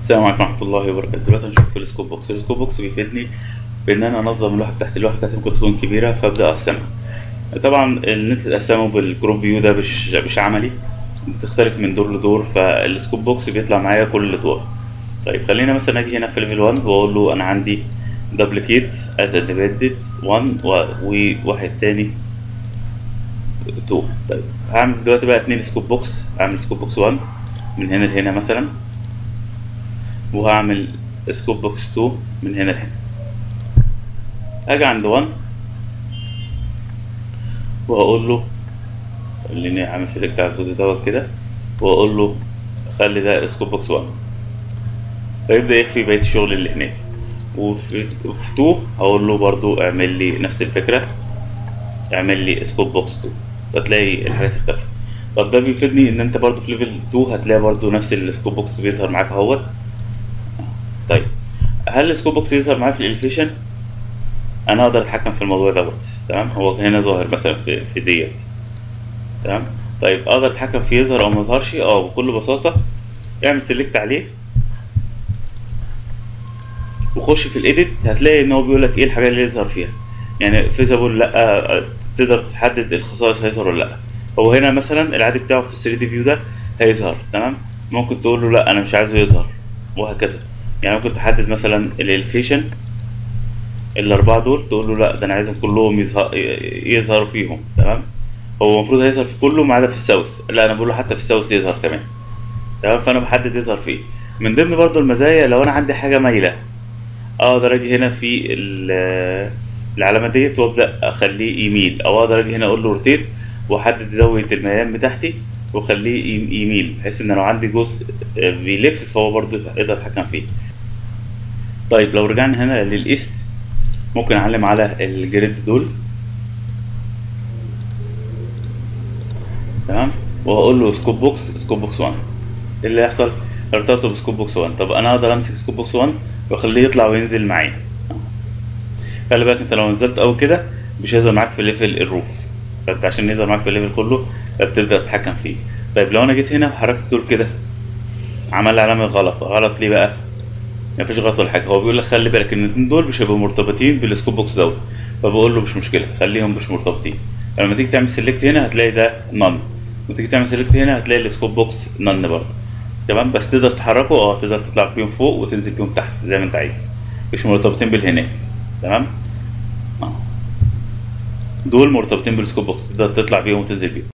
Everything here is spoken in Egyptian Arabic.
السلام عليكم ورحمة الله وبركاته دلوقتي هنشوف في السكوب بوكس السكوب بوكس بيفيدني بإن أنا أنظم اللوحة بتاعتي اللوحة بتاعتي ممكن تكون كبيرة فأبدأ أقسمها طبعا إن أنت تقسمه بالجروب فيو ده مش مش عملي بتختلف من دور لدور فالسكوب بوكس بيطلع معايا كل دور طيب خلينا مثلا أجي هنا في ليفل 1 وأقول له أنا عندي دبليكيت از اندبندنت 1 وواحد تاني 2 طيب هعمل دلوقتي بقى اتنين سكوب بوكس هعمل سكوب بوكس 1 من هنا لهنا مثلا وهعمل سكوب بوكس 2 من هنا لهنا اجي عند 1 وهقول له خليني اعمل سيلكت على الجزء دوت كده واقول له خلي ده سكوب بوكس 1 فيبدا يخفي بقيه الشغل اللي هناك وفي 2 هقول له برضو اعمل لي نفس الفكره اعمل لي سكوب بوكس 2 فتلاقي الحاجات اختلفت طب ده بيفيدني ان انت برضو في ليفل 2 هتلاقي برضو نفس السكوب بوكس بيظهر معاك اهوت طيب هل السكوب بوكس يظهر معايا في الاليفيشن انا اقدر اتحكم في الموضوع دوت تمام هو هنا ظاهر مثلا في في ديت تمام طيب اقدر اتحكم فيه يظهر او ما يظهرش اه بكل بساطه اعمل سيلكت عليه وخش في الايديت هتلاقي ان هو بيقول لك ايه الحاجات اللي يظهر فيها يعني فيزابل لا تقدر تحدد الخصائص هيظهر ولا لا هو هنا مثلا العادي بتاعه في 3 دي فيو ده هيظهر تمام ممكن تقول له لا انا مش عايزه يظهر وهكذا يعني ممكن تحدد مثلا الالفيشن الاربعه دول تقول له لا ده انا عايزهم كلهم يظهر يظهروا فيهم تمام هو المفروض هيظهر في كله ما عدا في الساوث لا انا بقول له حتى في الساوث يظهر كمان تمام فانا بحدد يظهر فيه من ضمن برضو المزايا لو انا عندي حاجه مايله اقدر اجي هنا في العلامه ديت وابدا اخليه يميل او اقدر اجي هنا اقول له روتيت واحدد زاويه الميلان بتاعتي واخليه يميل بحيث ان لو عندي جزء بيلف فهو برضو يقدر اتحكم فيه طيب لو رجعنا هنا للايست ممكن اعلم على الجريد دول تمام وهقول له سكوب بوكس سكوب بوكس 1 ايه اللي هيحصل ارتبطه بسكوب بوكس 1 طب انا اقدر امسك سكوب بوكس 1 واخليه يطلع وينزل معايا خلي بالك انت لو نزلت قوي كده مش هيظهر معاك في ليفل الروف فانت عشان يظهر معاك في الليفل كله بتبدا تتحكم فيه طيب لو انا جيت هنا وحركت دول كده عمل لي علامه غلط غلط ليه بقى مفيش غلط ولا حاجه هو بيقول لك خلي بالك ان الاثنين دول مش هيبقوا مرتبطين بالسكوب بوكس دوت فبقول له مش مشكله خليهم مش مرتبطين فلما تيجي تعمل سيلكت هنا هتلاقي ده نون وتيجي تعمل سيلكت هنا هتلاقي السكوب بوكس نون برضه تمام بس تقدر تحركه اه تقدر تطلع بيهم فوق وتنزل بيهم تحت زي ما انت عايز مش مرتبطين بالهناك تمام اه دول مرتبطين بالسكوب بوكس تقدر تطلع بيهم وتنزل بيهم